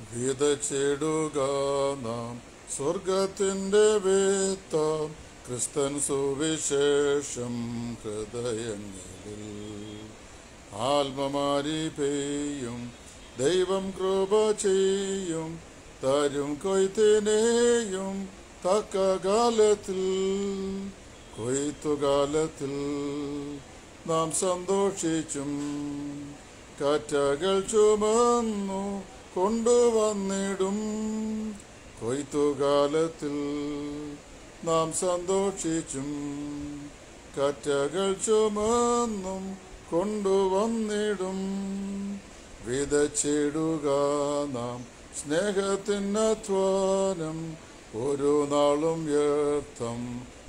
വിതച്ചിടുക നാം സ്വർഗത്തിന്റെ വേത്താം ക്രിസ്തൻ സുവിശേഷം ഹൃദയങ്ങളിൽ ആത്മമാരി പെയ്യും ദൈവം കൃപ ചെയ്യും തരും കൊയ്ത്തിനെയും തക്ക കാലത്തിൽ കൊയ്ത്തുകാലത്തിൽ നാം സന്തോഷിച്ചും കാറ്റകൾ ചുമന്നു കൊണ്ടുവന്നിടും കൊയ്ത്തുകാലത്തിൽ നാം സന്തോഷിച്ചും കാറ്റകൾ ചുമന്നും കൊണ്ടുവന്നിടും വിതച്ചിടുക നാം സ്നേഹത്തിനധ്വാനം ഒരു നാളും വ്യർത്ഥം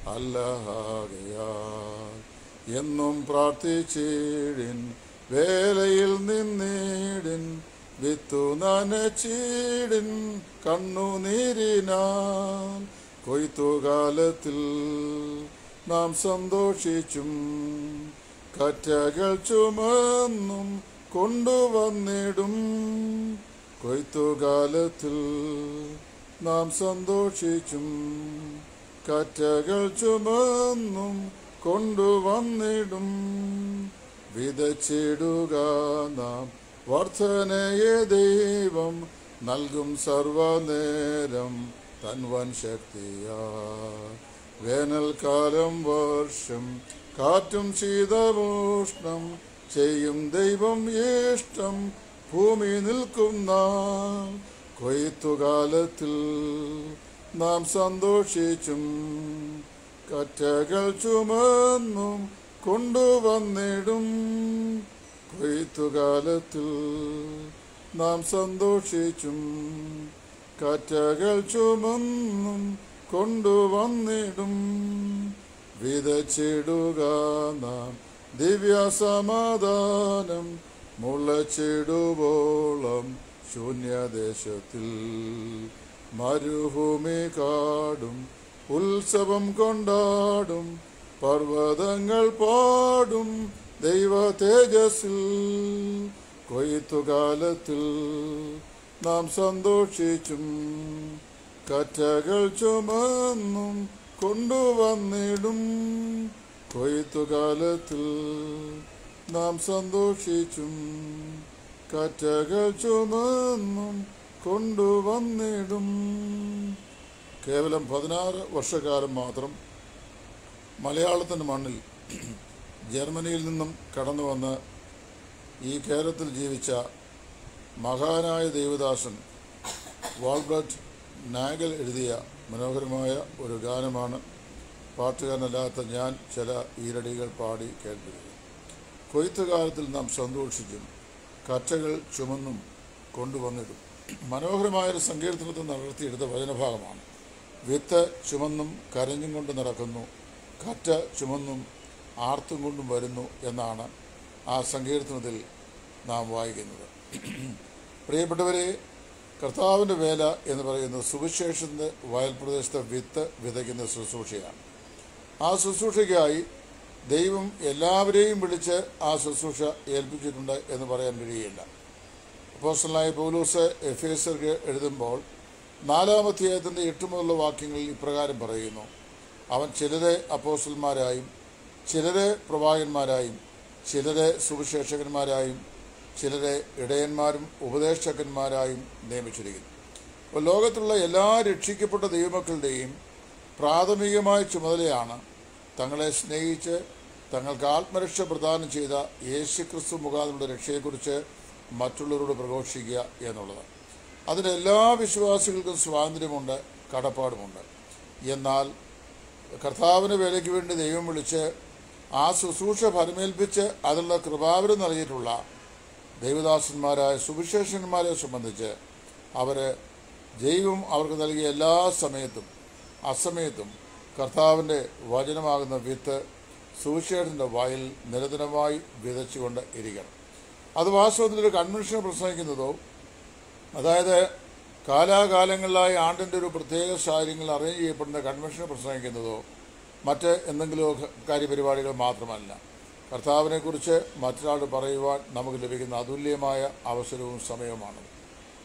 അല്ലഹാകയാൽ എന്നും പ്രാർത്ഥിച്ചിടിൻ വേലയിൽ നിന്നിടിൻ വിത്തു നനച്ചിടിൻ കണ്ണുനീരിനാൽ കൊയ്ത്തുകാലത്തിൽ നാം സന്തോഷിച്ചും കറ്റകൾ ചുമന്നും കൊണ്ടുവന്നിടും കൊയ്ത്തുകാലത്തിൽ നാം സന്തോഷിച്ചും കറ്റകൾ ചുമന്നും കൊണ്ടുവന്നിടും വിതച്ചിടുക നാം വർധനയെ ദൈവം നൽകും സർവനേരം തൻവൻ ശക്തിയാ വേനൽക്കാലം വർഷം കാറ്റും ശീതമോഷ്ണം ചെയ്യും ദൈവം ഇഷ്ടം ഭൂമി നിൽക്കുന്ന കൊയ്ത്തുകാലത്തിൽ നാം സന്തോഷിച്ചും കറ്റകൾ ചുമന്നും കൊണ്ടുവന്നിടും കൊയ്ത്തുകാലത്തിൽ നാം സന്തോഷിച്ചും കറ്റകൾ ചുമന്നും കൊണ്ടുവന്നിടും വിതച്ചിടുക നാം ദിവ്യസമാധാനം മുളച്ചിടുവോളം ശൂന്യദേശത്തിൽ മരുഭൂമി കാടും ഉത്സവം കൊണ്ടാടും പർവ്വതങ്ങൾ പാടും ദൈവ തേജസ്സിൽ കൊയ്ത്തുകാലത്തിൽ നാം സന്തോഷിച്ചും കറ്റകൾ ചുമന്നും കൊണ്ടുവന്നിടും കൊയ്ത്തുകാലത്തിൽ നാം സന്തോഷിച്ചും കറ്റകൾ ചുമന്നും കൊണ്ടുവന്നിടും കേവലം പതിനാറ് വർഷക്കാലം മാത്രം മലയാളത്തിൻ്റെ മണ്ണിൽ ജർമ്മനിയിൽ നിന്നും കടന്നു വന്ന് ഈ കേരളത്തിൽ ജീവിച്ച മഹാനായ ദേവദാസൻ വാൾബർട്ട് നാഗൽ എഴുതിയ മനോഹരമായ ഒരു ഗാനമാണ് പാട്ടുകാരനല്ലാത്ത ഞാൻ ചില ഈരടികൾ പാടി കേൾപ്പിക്കുന്നത് കൊയ്ത്തുകാലത്തിൽ നാം സന്തോഷിച്ചും കറ്റകൾ ചുമന്നും കൊണ്ടുവന്നിടും മനോഹരമായൊരു സങ്കീർത്തനത്തിൽ നടത്തിയെടുത്ത വചനഭാഗമാണ് വിത്ത് ചുമന്നും കരഞ്ഞും കൊണ്ട് നടക്കുന്നു കറ്റ ചുമന്നും ആർത്തും കൊണ്ടും വരുന്നു എന്നാണ് ആ സങ്കീർത്തനത്തിൽ നാം വായിക്കുന്നത് പ്രിയപ്പെട്ടവരെ കർത്താവിൻ്റെ വേല എന്ന് പറയുന്നത് സുവിശേഷത്തിൻ്റെ വയൽ പ്രദേശത്തെ വിത്ത് വിതയ്ക്കുന്ന ശുശ്രൂഷയാണ് ആ ശുശ്രൂഷയ്ക്കായി ദൈവം എല്ലാവരെയും വിളിച്ച് ആ ശുശ്രൂഷ ഏൽപ്പിച്ചിട്ടുണ്ട് എന്ന് പറയാൻ കഴിയില്ല അപ്പോസ്റ്റലായ പൗലൂസ് എഫ് എസർക്ക് എഴുതുമ്പോൾ നാലാമധ്യായത്തിൻ്റെ എട്ട് മുതലുള്ള വാക്യങ്ങളിൽ ഇപ്രകാരം പറയുന്നു അവൻ ചിലരെ അപ്പോസ്റ്റന്മാരായും ചിലരെ പ്രവാചകന്മാരായും ചിലരെ സുവിശേഷകന്മാരായും ചിലരെ ഇടയന്മാരും ഉപദേശകന്മാരായും നിയമിച്ചിരിക്കുന്നു അപ്പോൾ ലോകത്തുള്ള എല്ലാ രക്ഷിക്കപ്പെട്ട ദൈവമക്കളുടെയും പ്രാഥമികമായ ചുമതലയാണ് തങ്ങളെ സ്നേഹിച്ച് തങ്ങൾക്ക് ആത്മരക്ഷ പ്രദാനം ചെയ്ത യേശുക്രിസ്തു മുഖാന്തരുടെ രക്ഷയെക്കുറിച്ച് മറ്റുള്ളവരോട് പ്രഘോഷിക്കുക എന്നുള്ളത് അതിന് എല്ലാ വിശ്വാസികൾക്കും സ്വാതന്ത്ര്യമുണ്ട് കടപ്പാടുമുണ്ട് എന്നാൽ കർത്താവിന് വേലയ്ക്ക് വേണ്ടി ദൈവം വിളിച്ച് ആ ശുശ്രൂഷ ഫലമേൽപ്പിച്ച് അതിനുള്ള കൃപാവരം നൽകിയിട്ടുള്ള ദൈവദാസന്മാരായ സുവിശേഷന്മാരെ സംബന്ധിച്ച് അവർ ദൈവം അവർക്ക് നൽകിയ എല്ലാ സമയത്തും അസമയത്തും കർത്താവിൻ്റെ വചനമാകുന്ന വിത്ത് സുവിശേഷൻ്റെ വയൽ നിരന്തരമായി വിതച്ചുകൊണ്ട് ഇരിക്കണം അത് വാസ്തവത്തിൽ ഒരു കൺവെൻഷൻ പ്രസംഗിക്കുന്നതോ അതായത് കാലാകാലങ്ങളിലായി ആണ്ടിൻ്റെ ഒരു പ്രത്യേക സാഹചര്യങ്ങളിൽ അറേഞ്ച് ചെയ്യപ്പെടുന്ന കൺവെൻഷൻ പ്രസംഗിക്കുന്നതോ മറ്റ് എന്തെങ്കിലുമോ കാര്യപരിപാടികൾ മാത്രമല്ല കർത്താവിനെക്കുറിച്ച് മറ്റൊരാൾ പറയുവാൻ നമുക്ക് ലഭിക്കുന്ന അതുല്യമായ അവസരവും സമയവുമാണ്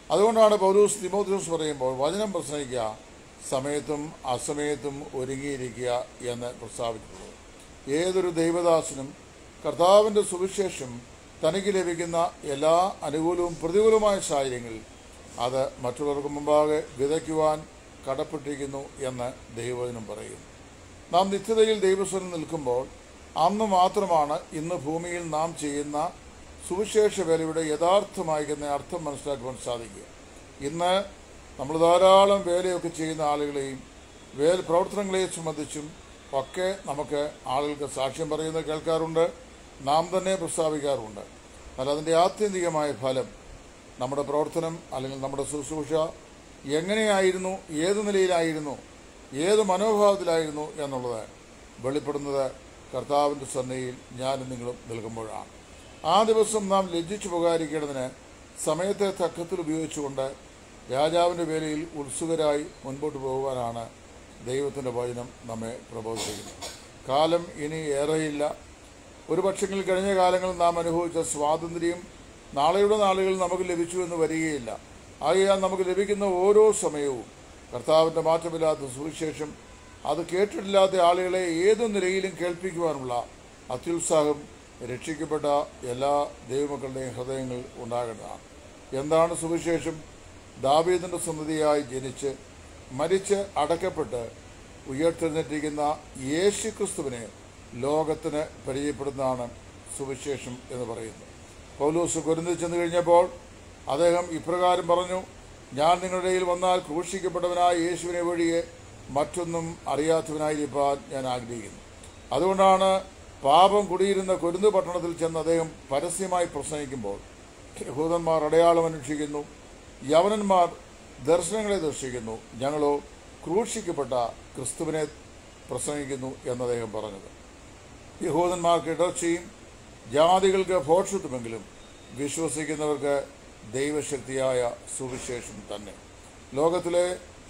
അതുകൊണ്ടാണ് പൗലൂസ് തിമോത്തിയോസ് പറയുമ്പോൾ വചനം പ്രസംഗിക്കുക സമയത്തും അസമയത്തും ഒരുങ്ങിയിരിക്കുക എന്ന് പ്രസ്താവിച്ചിട്ടുള്ളത് ഏതൊരു ദൈവദാസനും കർത്താവിൻ്റെ സുവിശേഷം തനിക്ക് ലഭിക്കുന്ന എല്ലാ അനുകൂലവും പ്രതികൂലവുമായ സാഹചര്യങ്ങളിൽ അത് മറ്റുള്ളവർക്ക് മുമ്പാകെ വിതയ്ക്കുവാൻ കടപ്പെട്ടിരിക്കുന്നു എന്ന് ദൈവവചനം പറയുന്നു നാം നിത്യതയിൽ ദൈവസ്വരം നിൽക്കുമ്പോൾ അന്ന് മാത്രമാണ് ഇന്ന് ഭൂമിയിൽ നാം ചെയ്യുന്ന സുവിശേഷ വേലയുടെ യഥാർത്ഥമായിരിക്കുന്ന അർത്ഥം മനസ്സിലാക്കുവാൻ സാധിക്കുക ഇന്ന് നമ്മൾ ധാരാളം വേലയൊക്കെ ചെയ്യുന്ന ആളുകളെയും വേല പ്രവർത്തനങ്ങളെ സംബന്ധിച്ചും ഒക്കെ നമുക്ക് ആളുകൾക്ക് സാക്ഷ്യം പറയുന്നത് കേൾക്കാറുണ്ട് നാം തന്നെ പ്രസ്താവിക്കാറുണ്ട് എന്നാൽ അതിൻ്റെ ആത്യന്തികമായ ഫലം നമ്മുടെ പ്രവർത്തനം അല്ലെങ്കിൽ നമ്മുടെ ശുശ്രൂഷ എങ്ങനെയായിരുന്നു ഏത് നിലയിലായിരുന്നു ഏത് മനോഭാവത്തിലായിരുന്നു എന്നുള്ളത് വെളിപ്പെടുന്നത് കർത്താവിൻ്റെ സന്നയിൽ ഞാനും നിങ്ങളും നിൽക്കുമ്പോഴാണ് ആ ദിവസം നാം ലജ്ജിച്ചു പോകാതിരിക്കേണ്ടതിന് സമയത്തെ തക്കത്തിൽ ഉപയോഗിച്ചുകൊണ്ട് രാജാവിൻ്റെ വേലയിൽ ഉത്സുകരായി മുൻപോട്ട് പോകുവാനാണ് ദൈവത്തിൻ്റെ വചനം നമ്മെ പ്രബോധിപ്പിക്കുന്നത് കാലം ഇനി ഏറെയില്ല ഒരു പക്ഷെങ്കിൽ കഴിഞ്ഞ കാലങ്ങളിൽ നാം അനുഭവിച്ച സ്വാതന്ത്ര്യം നാളെയുടെ നാളുകളിൽ നമുക്ക് ലഭിച്ചു എന്ന് വരികയില്ല ആകയാൽ നമുക്ക് ലഭിക്കുന്ന ഓരോ സമയവും കർത്താവിൻ്റെ മാറ്റമില്ലാത്ത സുവിശേഷം അത് കേട്ടിട്ടില്ലാത്ത ആളുകളെ ഏതു നിലയിലും കേൾപ്പിക്കുവാനുള്ള അത്യുത്സാഹം രക്ഷിക്കപ്പെട്ട എല്ലാ ദൈവമക്കളുടെയും ഹൃദയങ്ങൾ ഉണ്ടാകേണ്ടതാണ് എന്താണ് സുവിശേഷം ദാവീദിൻ്റെ സന്തതിയായി ജനിച്ച് മരിച്ച് അടക്കപ്പെട്ട് ഉയർത്തെഴുന്നേറ്റിരിക്കുന്ന യേശു ക്രിസ്തുവിനെ ലോകത്തിന് പരിചയപ്പെടുന്നതാണ് സുവിശേഷം എന്ന് പറയുന്നത് പൗലൂസ് കുരുന്നിൽ ചെന്ന് കഴിഞ്ഞപ്പോൾ അദ്ദേഹം ഇപ്രകാരം പറഞ്ഞു ഞാൻ നിങ്ങളുടെ ഇടയിൽ വന്നാൽ ക്രൂശിക്കപ്പെട്ടവനായ യേശുവിനെ വഴിയെ മറ്റൊന്നും അറിയാത്തവനായിരിക്കാൻ ഞാൻ ആഗ്രഹിക്കുന്നു അതുകൊണ്ടാണ് പാപം കുടിയിരുന്ന കുരുന്ന് പട്ടണത്തിൽ ചെന്ന് അദ്ദേഹം പരസ്യമായി പ്രസംഗിക്കുമ്പോൾ യഹൂദന്മാർ അടയാളം അന്വേഷിക്കുന്നു യവനന്മാർ ദർശനങ്ങളെ ദർശിക്കുന്നു ഞങ്ങളോ ക്രൂശിക്കപ്പെട്ട ക്രിസ്തുവിനെ പ്രസംഗിക്കുന്നു എന്ന് അദ്ദേഹം പറഞ്ഞത് യഹൂദന്മാർക്ക് ഇടർച്ചയും ജാതികൾക്ക് ഭോക്ഷത്വമെങ്കിലും വിശ്വസിക്കുന്നവർക്ക് ദൈവശക്തിയായ സുവിശേഷം തന്നെ ലോകത്തിലെ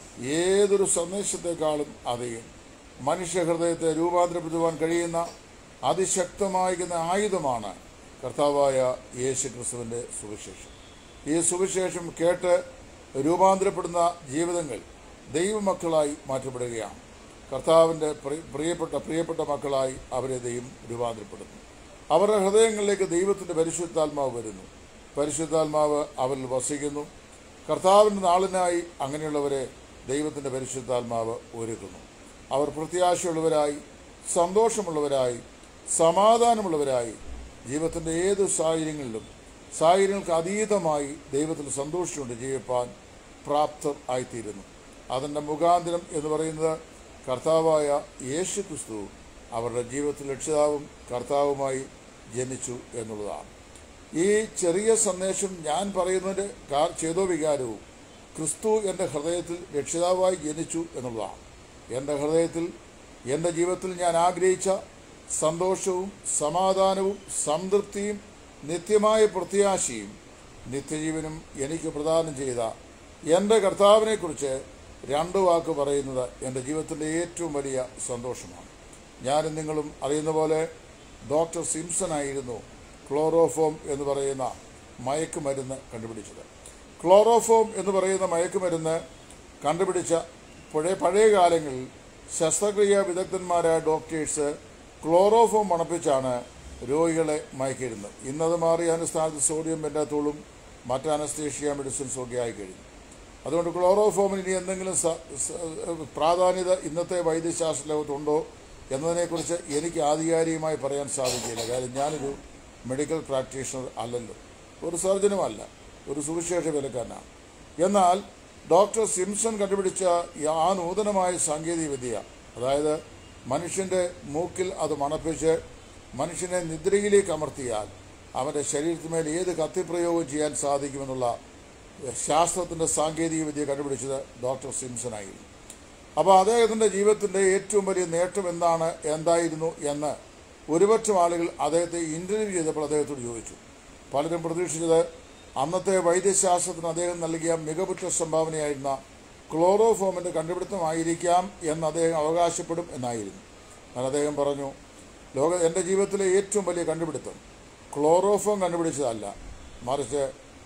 ഏതൊരു സന്ദേശത്തെക്കാളും അധികം മനുഷ്യഹൃദയത്തെ രൂപാന്തരപ്പെടുത്തുവാൻ കഴിയുന്ന അതിശക്തമായിരിക്കുന്ന ആയുധമാണ് കർത്താവായ യേശു ക്രിസ്തുവിൻ്റെ സുവിശേഷം ഈ സുവിശേഷം കേട്ട് രൂപാന്തരപ്പെടുന്ന ജീവിതങ്ങൾ ദൈവമക്കളായി മാറ്റപ്പെടുകയാണ് കർത്താവിൻ്റെ പ്രി- പ്രിയപ്പെട്ട പ്രിയപ്പെട്ട മക്കളായി അവരെ ദൈവം രൂപാന്തരപ്പെടുന്നു അവരുടെ ഹൃദയങ്ങളിലേക്ക് ദൈവത്തിൻ്റെ പരിശുദ്ധാത്മാവ് വരുന്നു പരിശുദ്ധാത്മാവ് അവരിൽ വസിക്കുന്നു കർത്താവിൻ്റെ നാളിനായി അങ്ങനെയുള്ളവരെ ദൈവത്തിൻ്റെ പരിശുദ്ധാത്മാവ് ഒരുക്കുന്നു അവർ പ്രത്യാശയുള്ളവരായി സന്തോഷമുള്ളവരായി സമാധാനമുള്ളവരായി ജീവിതത്തിൻ്റെ ഏത് സാഹചര്യങ്ങളിലും സാഹചര്യങ്ങൾക്ക് അതീതമായി ദൈവത്തിൽ സന്തോഷിച്ചുകൊണ്ട് ജീവിപ്പാൻ പ്രാപ്തർ ആയിത്തീരുന്നു അതിൻ്റെ മുഖാന്തരം എന്ന് പറയുന്നത് കർത്താവായ യേശു ക്രിസ്തു അവരുടെ ജീവിതത്തിൽ രക്ഷിതാവും കർത്താവുമായി ജനിച്ചു എന്നുള്ളതാണ് ഈ ചെറിയ സന്ദേശം ഞാൻ പറയുന്നതിൻ്റെ കാ- ചേതോ വികാരവും ക്രിസ്തു എൻ്റെ ഹൃദയത്തിൽ രക്ഷിതാവായി ജനിച്ചു എന്നുള്ളതാണ് എൻ്റെ ഹൃദയത്തിൽ എൻ്റെ ജീവിതത്തിൽ ഞാൻ ആഗ്രഹിച്ച സന്തോഷവും സമാധാനവും സംതൃപ്തിയും നിത്യമായ പ്രത്യാശയും നിത്യജീവനും എനിക്ക് പ്രദാനം ചെയ്ത എൻ്റെ കർത്താവിനെക്കുറിച്ച് രണ്ട് വാക്ക് പറയുന്നത് എൻ്റെ ജീവിതത്തിൻ്റെ ഏറ്റവും വലിയ സന്തോഷമാണ് ഞാനും നിങ്ങളും അറിയുന്ന പോലെ ഡോക്ടർ സിംസൺ ആയിരുന്നു ക്ലോറോഫോം എന്ന് പറയുന്ന മയക്കുമരുന്ന് കണ്ടുപിടിച്ചത് ക്ലോറോഫോം എന്ന് പറയുന്ന മയക്കുമരുന്ന് കണ്ടുപിടിച്ച പഴയ പഴയ കാലങ്ങളിൽ ശസ്ത്രക്രിയാ വിദഗ്ധന്മാരായ ഡോക്ടേഴ്സ് ക്ലോറോഫോം മണപ്പിച്ചാണ് രോഗികളെ മയക്കിയിരുന്നത് ഇന്നത് മാറി അതിൻ്റെ സ്ഥാനത്ത് സോഡിയം പെൻറ്റാത്തോളും മറ്റ് അനസ്തേഷ്യ മെഡിസിൻസും ഒക്കെ ആയിക്കഴിഞ്ഞു അതുകൊണ്ട് ക്ലോറോഫോമിന് ഇനി എന്തെങ്കിലും സ- സ- പ്രാധാന്യത ഇന്നത്തെ വൈദ്യശാസ്ത്ര ലോകത്തുണ്ടോ എന്നതിനെക്കുറിച്ച് എനിക്ക് ആധികാരികമായി പറയാൻ സാധിക്കില്ല കാര്യം ഞാനൊരു മെഡിക്കൽ പ്രാക്ടീഷണർ അല്ലല്ലോ ഒരു സർജനുമല്ല ഒരു സുവിശേഷ വിലക്കാരനാണ് എന്നാൽ ഡോക്ടർ സിംസൺ കണ്ടുപിടിച്ച ഈ ആ നൂതനമായ സാങ്കേതിക വിദ്യ അതായത് മനുഷ്യൻ്റെ മൂക്കിൽ അത് മണപ്പിച്ച് മനുഷ്യനെ നിദ്രയിലേക്ക് അമർത്തിയാൽ അവൻ്റെ ശരീരത്തിന്മേൽ ഏത് കത്തിപ്രയോഗം ചെയ്യാൻ സാധിക്കുമെന്നുള്ള ശാസ്ത്രത്തിൻ്റെ സാങ്കേതിക വിദ്യ കണ്ടുപിടിച്ചത് ഡോക്ടർ സിംസൺ ആയിരുന്നു അപ്പോൾ അദ്ദേഹത്തിൻ്റെ ജീവിതത്തിൻ്റെ ഏറ്റവും വലിയ നേട്ടം എന്താണ് എന്തായിരുന്നു എന്ന് ഒരുപറ്റം ആളുകൾ അദ്ദേഹത്തെ ഇൻ്റർവ്യൂ ചെയ്തപ്പോൾ അദ്ദേഹത്തോട് ചോദിച്ചു പലരും പ്രതീക്ഷിച്ചത് അന്നത്തെ വൈദ്യശാസ്ത്രത്തിന് അദ്ദേഹം നൽകിയ മികവുറ്റ സംഭാവനയായിരുന്ന ക്ലോറോഫോമിൻ്റെ കണ്ടുപിടുത്തമായിരിക്കാം എന്ന് അദ്ദേഹം അവകാശപ്പെടും എന്നായിരുന്നു എന്നാൽ അദ്ദേഹം പറഞ്ഞു ലോക എൻ്റെ ജീവിതത്തിലെ ഏറ്റവും വലിയ കണ്ടുപിടുത്തം ക്ലോറോഫോം കണ്ടുപിടിച്ചതല്ല മറിച്ച്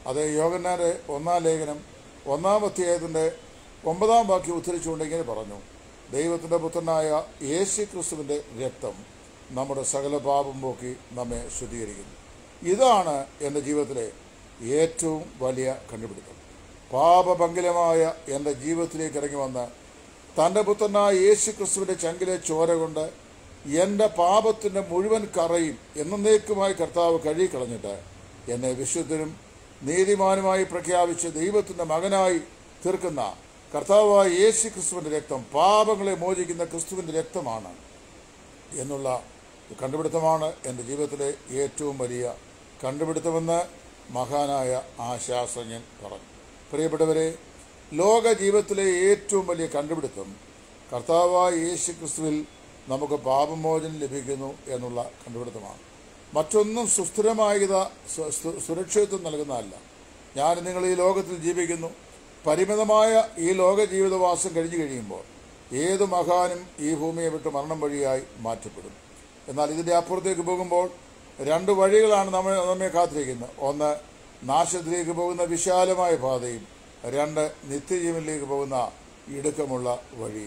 അത് യോഗന്നാൻ്റെ ഒന്നാം ലേഖനം ഒന്നാം അധ്യായത്തിൻ്റെ ഒമ്പതാം വാക്യം ഉദ്ധരിച്ചുകൊണ്ട് ഇങ്ങനെ പറഞ്ഞു ദൈവത്തിൻ്റെ പുത്രനായ യേശു ക്രിസ്തുവിൻ്റെ രക്തം നമ്മുടെ സകല പാപം പോക്കി നമ്മെ ശുദ്ധീകരിക്കുന്നു ഇതാണ് എൻ്റെ ജീവിതത്തിലെ ഏറ്റവും വലിയ കണ്ടുപിടുത്തം പാപഭംഗിലമായ എൻ്റെ ജീവിതത്തിലേക്ക് ഇറങ്ങി വന്ന് തൻ്റെ പുത്രനായ യേശു ക്രിസ്തുവിൻ്റെ ചങ്കിലെ ചോര കൊണ്ട് എൻ്റെ പാപത്തിൻ്റെ മുഴുവൻ കറയും എന്നേക്കുമായി കർത്താവ് കഴുകിക്കളഞ്ഞിട്ട് എന്നെ വിശുദ്ധനും നീതിമാനുമായി പ്രഖ്യാപിച്ച് ദൈവത്തിൻ്റെ മകനായി തീർക്കുന്ന കർത്താവായ യേശു ക്രിസ്തുവിൻ്റെ രക്തം പാപങ്ങളെ മോചിക്കുന്ന ക്രിസ്തുവിൻ്റെ രക്തമാണ് എന്നുള്ള കണ്ടുപിടുത്തമാണ് എൻ്റെ ജീവിതത്തിലെ ഏറ്റവും വലിയ കണ്ടുപിടുത്തമെന്ന് മഹാനായ ആ ശാസ്ത്രജ്ഞൻ പറഞ്ഞു പ്രിയപ്പെട്ടവരെ ലോക ജീവിതത്തിലെ ഏറ്റവും വലിയ കണ്ടുപിടുത്തം കർത്താവായ യേശു ക്രിസ്തുവിൽ നമുക്ക് പാപമോചനം ലഭിക്കുന്നു എന്നുള്ള കണ്ടുപിടുത്തമാണ് മറ്റൊന്നും സുസ്ഥിരമായ സു- സു- സുരക്ഷിതത്വം നൽകുന്നതല്ല ഞാൻ നിങ്ങൾ ഈ ലോകത്തിൽ ജീവിക്കുന്നു പരിമിതമായ ഈ ലോക ജീവിതവാസം കഴിഞ്ഞു കഴിയുമ്പോൾ ഏത് മഹാനും ഈ ഭൂമിയെ വിട്ട് മരണം വഴിയായി മാറ്റപ്പെടും എന്നാൽ ഇതിൻ്റെ അപ്പുറത്തേക്ക് പോകുമ്പോൾ രണ്ട് വഴികളാണ് നമ്മെ നമ്മെ കാത്തിരിക്കുന്നത് ഒന്ന് നാശത്തിലേക്ക് പോകുന്ന വിശാലമായ പാതയും രണ്ട് നിത്യജീവനിലേക്ക് പോകുന്ന ഇടുക്കമുള്ള വഴി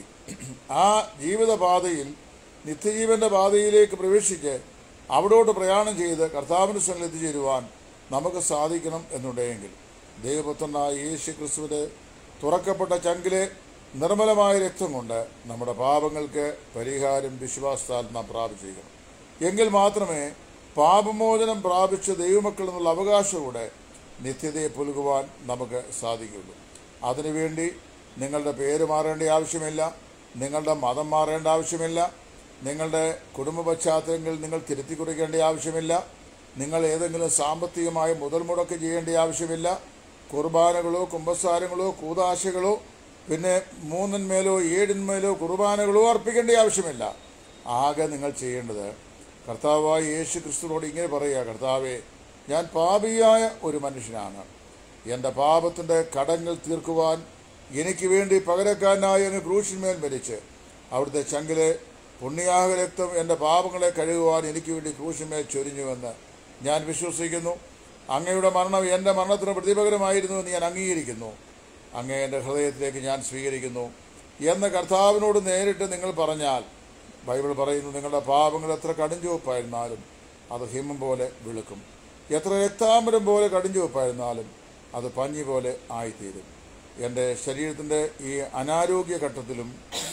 ആ ജീവിതപാതയിൽ നിത്യജീവന്റെ പാതയിലേക്ക് പ്രവേശിച്ച് അവിടോട്ട് പ്രയാണം ചെയ്ത് കർത്താവിൻ്റെ സ്ഥലം എത്തിച്ചേരുവാൻ നമുക്ക് സാധിക്കണം എന്നുണ്ടെങ്കിൽ ദൈവപുത്രനായ യേശു ക്രിസ്തുവിന്റെ തുറക്കപ്പെട്ട ചങ്കിലെ നിർമ്മലമായ രക്തം കൊണ്ട് നമ്മുടെ പാപങ്ങൾക്ക് പരിഹാരം വിശ്വാസത്താൽ നാം പ്രാപിച്ചിരിക്കണം എങ്കിൽ മാത്രമേ പാപമോചനം പ്രാപിച്ച ദൈവമക്കൾ എന്നുള്ള അവകാശത്തോടെ നിത്യതയെ പുലുകുവാൻ നമുക്ക് സാധിക്കുള്ളൂ അതിനുവേണ്ടി നിങ്ങളുടെ പേര് മാറേണ്ട ആവശ്യമില്ല നിങ്ങളുടെ മതം മാറേണ്ട ആവശ്യമില്ല നിങ്ങളുടെ കുടുംബ പശ്ചാത്തലങ്ങൾ നിങ്ങൾ തിരുത്തി കുറിക്കേണ്ട ആവശ്യമില്ല നിങ്ങൾ ഏതെങ്കിലും സാമ്പത്തികമായ മുതൽ മുടക്ക് ചെയ്യേണ്ട ആവശ്യമില്ല കുർബാനകളോ കുംഭസാരങ്ങളോ കൂതാശകളോ പിന്നെ മൂന്നിന്മേലോ ഏഴിന്മേലോ കുർബാനകളോ അർപ്പിക്കേണ്ട ആവശ്യമില്ല ആകെ നിങ്ങൾ ചെയ്യേണ്ടത് കർത്താവായ യേശു ക്രിസ്തുവിനോട് ഇങ്ങനെ പറയുക കർത്താവെ ഞാൻ പാപിയായ ഒരു മനുഷ്യനാണ് എൻ്റെ പാപത്തിൻ്റെ കടങ്ങൾ തീർക്കുവാൻ എനിക്ക് വേണ്ടി പകരക്കാരനായി അങ്ങ് ക്രൂശിന്മേൽ മരിച്ച് അവിടുത്തെ ചങ്കിലെ പുണ്യാഹ രക്തം എൻ്റെ പാപങ്ങളെ കഴുകുവാൻ എനിക്ക് വേണ്ടി ക്രൂശിന്മേൽ ചൊരിഞ്ഞുവെന്ന് ഞാൻ വിശ്വസിക്കുന്നു അങ്ങയുടെ മരണം എൻ്റെ മരണത്തിന് പ്രതിപകരമായിരുന്നു എന്ന് ഞാൻ അംഗീകരിക്കുന്നു അങ്ങേ എൻ്റെ ഹൃദയത്തിലേക്ക് ഞാൻ സ്വീകരിക്കുന്നു എന്ന് കർത്താവിനോട് നേരിട്ട് നിങ്ങൾ പറഞ്ഞാൽ ബൈബിൾ പറയുന്നു നിങ്ങളുടെ പാപങ്ങൾ എത്ര കടുഞ്ചുവപ്പായിരുന്നാലും അത് ഹിമം പോലെ വിളുക്കും എത്ര രക്താംബരം പോലെ കടുഞ്ചുവപ്പായിരുന്നാലും അത് പഞ്ഞി പോലെ ആയിത്തീരും എൻ്റെ ശരീരത്തിൻ്റെ ഈ അനാരോഗ്യ ഘട്ടത്തിലും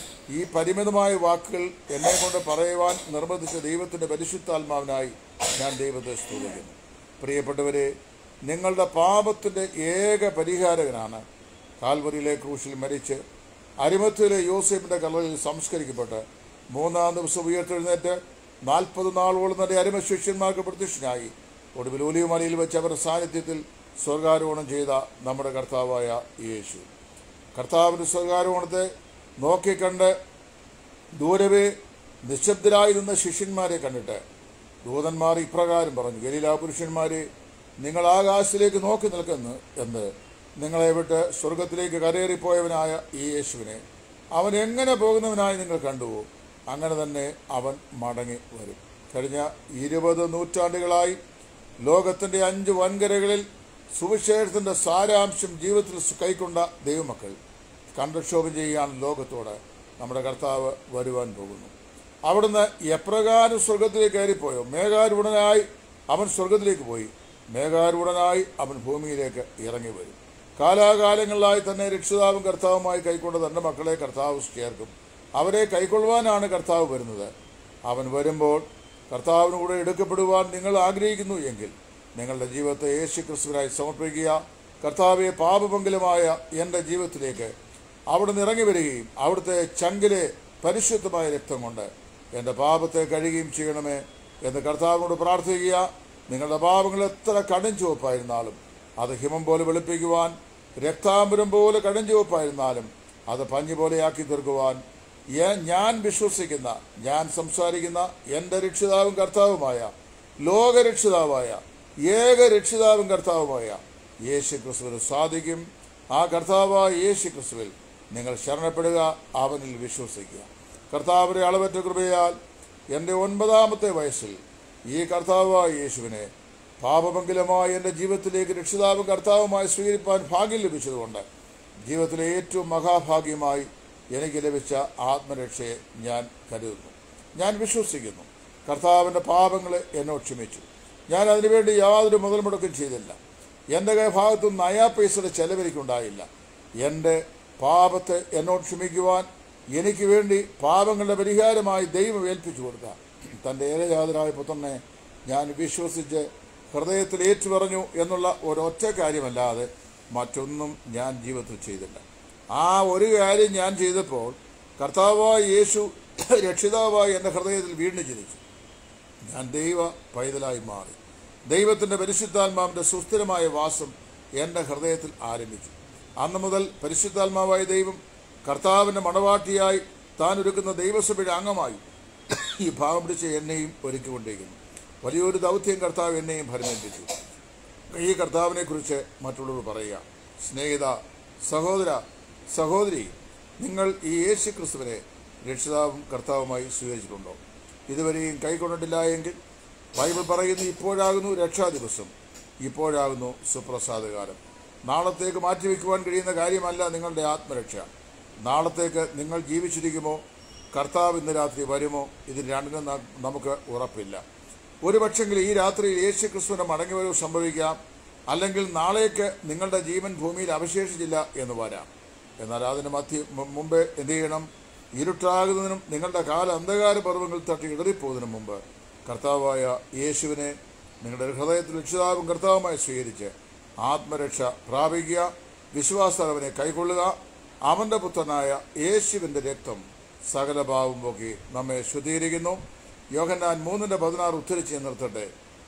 ഈ പരിമിതമായ വാക്കുകൾ എന്നെ കൊണ്ട് പറയുവാൻ നിർബന്ധിച്ച ദൈവത്തിൻ്റെ പരിശുദ്ധാത്മാവിനായി ഞാൻ ദൈവത്തെ സ്തുതിക്കുന്നു പ്രിയപ്പെട്ടവരെ നിങ്ങളുടെ പാപത്തിൻ്റെ ഏക പരിഹാരകനാണ് കാൽവരിയിലെ ക്രൂശിൽ മരിച്ച് അരിമത്തിലെ യോസേഫിന്റെ കല്ലറിൽ സംസ്കരിക്കപ്പെട്ട് മൂന്നാം ദിവസം ഉയർത്തെഴുന്നേറ്റ് നാൽപ്പത് നാളോളം തന്റെ അരിമ ശിഷ്യന്മാർക്ക് പ്രത്യക്ഷനായി ഒടുവിൽ ഒലിയുമലയിൽ വെച്ച് അവരുടെ സാന്നിധ്യത്തിൽ സ്വർഗാരോഹണം ചെയ്ത നമ്മുടെ കർത്താവായ യേശു കർത്താവിന്റെ സ്വർഗാരോഹണത്തെ നോക്കിക്കണ്ട് ദൂരവേ നിശബ്ദരായി നിന്ന ശിഷ്യന്മാരെ കണ്ടിട്ട് ദൂതന്മാർ ഇപ്രകാരം പറഞ്ഞു ഗലീലാ പുരുഷന്മാരെ നിങ്ങൾ ആകാശത്തിലേക്ക് നോക്കി നിൽക്കുന്നു എന്ന് നിങ്ങളെ വിട്ട് സ്വർഗത്തിലേക്ക് കരയേറിപ്പോയവനായ ഈ യേശുവിനെ അവൻ എങ്ങനെ പോകുന്നവനായി നിങ്ങൾ കണ്ടുവോ അങ്ങനെ തന്നെ അവൻ മടങ്ങി വരും കഴിഞ്ഞ ഇരുപത് നൂറ്റാണ്ടുകളായി ലോകത്തിന്റെ അഞ്ച് വൻകരകളിൽ സുവിശേഷത്തിന്റെ സാരാംശം ജീവിതത്തിൽ കൈക്കൊണ്ട ദൈവമക്കൾ കണ്ടക്ഷോഭം ചെയ്യാൻ ലോകത്തോട് നമ്മുടെ കർത്താവ് വരുവാൻ പോകുന്നു അവിടുന്ന് എപ്രകാരം സ്വർഗത്തിലേക്ക് കയറിപ്പോയോ മേഘാരൂഢനായി അവൻ സ്വർഗത്തിലേക്ക് പോയി മേഘാരൂഢനായി അവൻ ഭൂമിയിലേക്ക് ഇറങ്ങി വരും കാലാകാലങ്ങളിലായി തന്നെ രക്ഷിതാവും കർത്താവുമായി കൈക്കൊണ്ട തന്റെ മക്കളെ കർത്താവ് ചേർക്കും അവരെ കൈക്കൊള്ളുവാനാണ് കർത്താവ് വരുന്നത് അവൻ വരുമ്പോൾ കർത്താവിന് കൂടെ എടുക്കപ്പെടുവാൻ നിങ്ങൾ ആഗ്രഹിക്കുന്നു എങ്കിൽ നിങ്ങളുടെ ജീവിതത്തെ യേശു ക്രിസ്തുവിനായി സമർപ്പിക്കുക കർത്താവെ പാപമംഗലമായ എൻ്റെ ജീവിതത്തിലേക്ക് അവിടുന്ന് ഇറങ്ങി വരികയും അവിടുത്തെ ചങ്കിലെ പരിശുദ്ധമായ രക്തം കൊണ്ട് എൻ്റെ പാപത്തെ കഴുകുകയും ചെയ്യണമേ എന്ന് കർത്താവിനോട് പ്രാർത്ഥിക്കുക നിങ്ങളുടെ പാപങ്ങൾ എത്ര കടും ചുവപ്പായിരുന്നാലും അത് ഹിമം പോലെ വെളുപ്പിക്കുവാൻ രക്താംബരം പോലെ കടും ചുവപ്പായിരുന്നാലും അത് പഞ്ഞി പോലെയാക്കി തീർക്കുവാൻ ഞാൻ- ഞാൻ വിശ്വസിക്കുന്ന ഞാൻ സംസാരിക്കുന്ന എൻ്റെ രക്ഷിതാവും കർത്താവുമായ ലോകരക്ഷിതാവായ ഏക രക്ഷിതാവും കർത്താവുമായ യേശു ക്രിസ്തുവിന് സാധിക്കും ആ കർത്താവായ യേശു ക്രിസ്തുവിൽ നിങ്ങൾ ശരണപ്പെടുക അവനിൽ വിശ്വസിക്കുക കർത്താവിന്റെ അളവറ്റ കൃപയാൽ എൻ്റെ ഒൻപതാമത്തെ വയസ്സിൽ ഈ കർത്താവായ യേശുവിനെ പാപമംഗലമായ എൻ്റെ ജീവിതത്തിലേക്ക് രക്ഷിതാവും കർത്താവുമായി സ്വീകരിപ്പാൻ ഭാഗ്യം ലഭിച്ചതുകൊണ്ട് ജീവിതത്തിലെ ഏറ്റവും മഹാഭാഗ്യമായി എനിക്ക് ലഭിച്ച ആത്മരക്ഷയെ ഞാൻ കരുതുന്നു ഞാൻ വിശ്വസിക്കുന്നു കർത്താവിൻ്റെ പാപങ്ങളെ എന്നോട് ക്ഷമിച്ചു ഞാൻ അതിനുവേണ്ടി യാതൊരു മുതൽ മുടക്കും ചെയ്തില്ല എൻ്റെ ഭാഗത്തും നയാ പൈസയുടെ ചെലവെനിക്കുണ്ടായില്ല എൻ്റെ പാപത്തെ എന്നോട് ക്ഷമിക്കുവാൻ എനിക്ക് വേണ്ടി പാപങ്ങളുടെ പരിഹാരമായി ദൈവം ഏൽപ്പിച്ചു കൊടുത്ത തൻ്റെ ഏകജാതരായ പുത്രനെ ഞാൻ വിശ്വസിച്ച് ഹൃദയത്തിൽ ഏറ്റുപറഞ്ഞു എന്നുള്ള ഒരൊറ്റ കാര്യമല്ലാതെ മറ്റൊന്നും ഞാൻ ജീവിതത്തിൽ ചെയ്തില്ല ആ ഒരു കാര്യം ഞാൻ ചെയ്തപ്പോൾ കർത്താവായ യേശു രക്ഷിതാവായി എൻ്റെ ഹൃദയത്തിൽ വീണ്ടും ജനിച്ചു ഞാൻ ദൈവ പൈതലായി മാറി ദൈവത്തിൻ്റെ പരിശുദ്ധാത്മാവിൻ്റെ സുസ്ഥിരമായ വാസം എൻ്റെ ഹൃദയത്തിൽ ആരംഭിച്ചു അന്ന് മുതൽ പരിശുദ്ധാത്മാവായ ദൈവം കർത്താവിൻ്റെ മണവാട്ടിയായി താൻ ഒരുക്കുന്ന ദൈവസഭയുടെ അംഗമായി ഈ ഭാവം പിടിച്ച എന്നെയും ഒരുക്കിക്കൊണ്ടിരിക്കുന്നു വലിയൊരു ദൗത്യം കർത്താവ് എന്നെയും ഫലമേൽപ്പിച്ചു ഈ കർത്താവിനെ കുറിച്ച് മറ്റുള്ളവർ പറയുക സ്നേഹിത സഹോദര സഹോദരി നിങ്ങൾ ഈ യേശു ക്രിസ്തുവിനെ രക്ഷിതാവും കർത്താവുമായി സ്വീകരിച്ചിട്ടുണ്ടോ ഇതുവരെയും കൈക്കൊണ്ടിട്ടില്ല എങ്കിൽ ബൈബിൾ പറയുന്നു ഇപ്പോഴാകുന്നു രക്ഷാ ദിവസം ഇപ്പോഴാകുന്നു സുപ്രസാദകാലം നാളത്തേക്ക് മാറ്റിവെക്കുവാൻ കഴിയുന്ന കാര്യമല്ല നിങ്ങളുടെ ആത്മരക്ഷ നാളത്തേക്ക് നിങ്ങൾ ജീവിച്ചിരിക്കുമോ കർത്താവ് ഇന്ന് രാത്രി വരുമോ ഇതിന് രണ്ടിനും ന- നമുക്ക് ഉറപ്പില്ല ഒരു പക്ഷെങ്കിൽ ഈ രാത്രിയിൽ യേശു ക്രിസ്തുവിന്റെ മടങ്ങിവരവ് സംഭവിക്കാം അല്ലെങ്കിൽ നാളേക്ക് നിങ്ങളുടെ ജീവൻ ഭൂമിയിൽ അവശേഷിച്ചില്ല എന്ന് വരാം എന്നാൽ അതിന് മധ്യ മു- മുമ്പേ എന്ത് ചെയ്യണം ഇരുട്ടാകുന്നതിനും നിങ്ങളുടെ കാല അന്ധകാര പർവ്വങ്ങൾ തട്ടി ഇടറിപ്പോകുന്നതിനും മുമ്പ് കർത്താവായ യേശുവിനെ നിങ്ങളുടെ ഹൃദയത്തിൽ രക്ഷിതാവും കർത്താവുമായി സ്വീകരിച്ച് ആത്മരക്ഷ പ്രാപിക്കുക വിശ്വാസം അവനെ കൈക്കൊള്ളുക അവന്റെ പുത്രനായ യേശുവിന്റെ രക്തം സകല ഭാവം പോക്കി നമ്മെ ശുദ്ധീകരിക്കുന്നു യോഹന്നാൻ മൂന്നിന്റെ പതിനാറ് ഉദ്ധരിച്ച് നിർത്തട്ടെ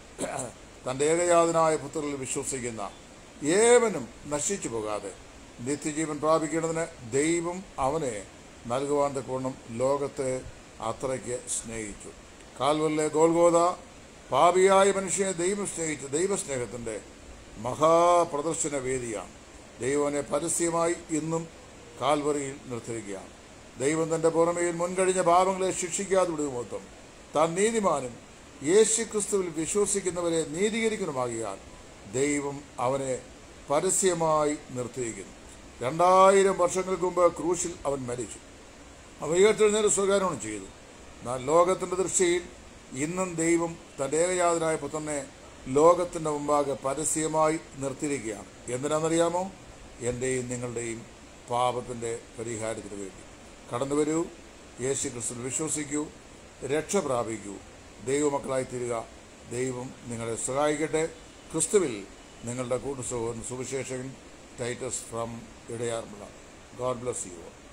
തന്റെ ഏകജാതനായ പുത്രനിൽ വിശ്വസിക്കുന്ന ഏവനും നശിച്ചു പോകാതെ നിത്യജീവൻ പ്രാപിക്കേണ്ടതിന് ദൈവം അവനെ നൽകുവാൻ തക്കവണ്ണം ലോകത്തെ അത്രയ്ക്ക് സ്നേഹിച്ചു കാൽവല്ലെ ഗോൽഗോത പാപിയായ മനുഷ്യനെ ദൈവം സ്നേഹിച്ച ദൈവസ്നേഹത്തിന്റെ മഹാപ്രദർശന വേദിയാണ് ദൈവനെ പരസ്യമായി ഇന്നും കാൽവറിയിൽ നിർത്തിയിരിക്കുകയാണ് ദൈവം തന്റെ പുറമേയിൽ മുൻകഴിഞ്ഞ പാപങ്ങളെ ശിക്ഷിക്കാതെ വിടുമൊത്തം താൻ നീതിമാനും യേശു ക്രിസ്തുവിൽ വിശ്വസിക്കുന്നവരെ നീതീകരിക്കണമാകിയാൽ ദൈവം അവനെ പരസ്യമായി നിർത്തിയിരിക്കുന്നു രണ്ടായിരം വർഷങ്ങൾക്ക് മുമ്പ് ക്രൂശിൽ അവൻ മരിച്ചു അവ ഉയർത്തെഴുന്നേറ്റ് സ്വകാര്യമാണ് ചെയ്തു എന്നാൽ ലോകത്തിന്റെ ദൃഷ്ടിയിൽ ഇന്നും ദൈവം തന്റെ ഏകജാതനായ പുത്രനെ ലോകത്തിന്റെ മുമ്പാകെ പരസ്യമായി നിർത്തിയിരിക്കുകയാണ് എന്തിനാണെന്നറിയാമോ എൻ്റെയും നിങ്ങളുടെയും പാപത്തിന്റെ പരിഹാരത്തിന് വേണ്ടി കടന്നു വരൂ യേശു ക്രിസ്തു വിശ്വസിക്കൂ രക്ഷ പ്രാപിക്കൂ ദൈവമക്കളായി തീരുക ദൈവം നിങ്ങളെ സഹായിക്കട്ടെ ക്രിസ്തുവിൽ നിങ്ങളുടെ കൂട്ടു സുവിശേഷകൻ Titus from Edayaranmula God bless U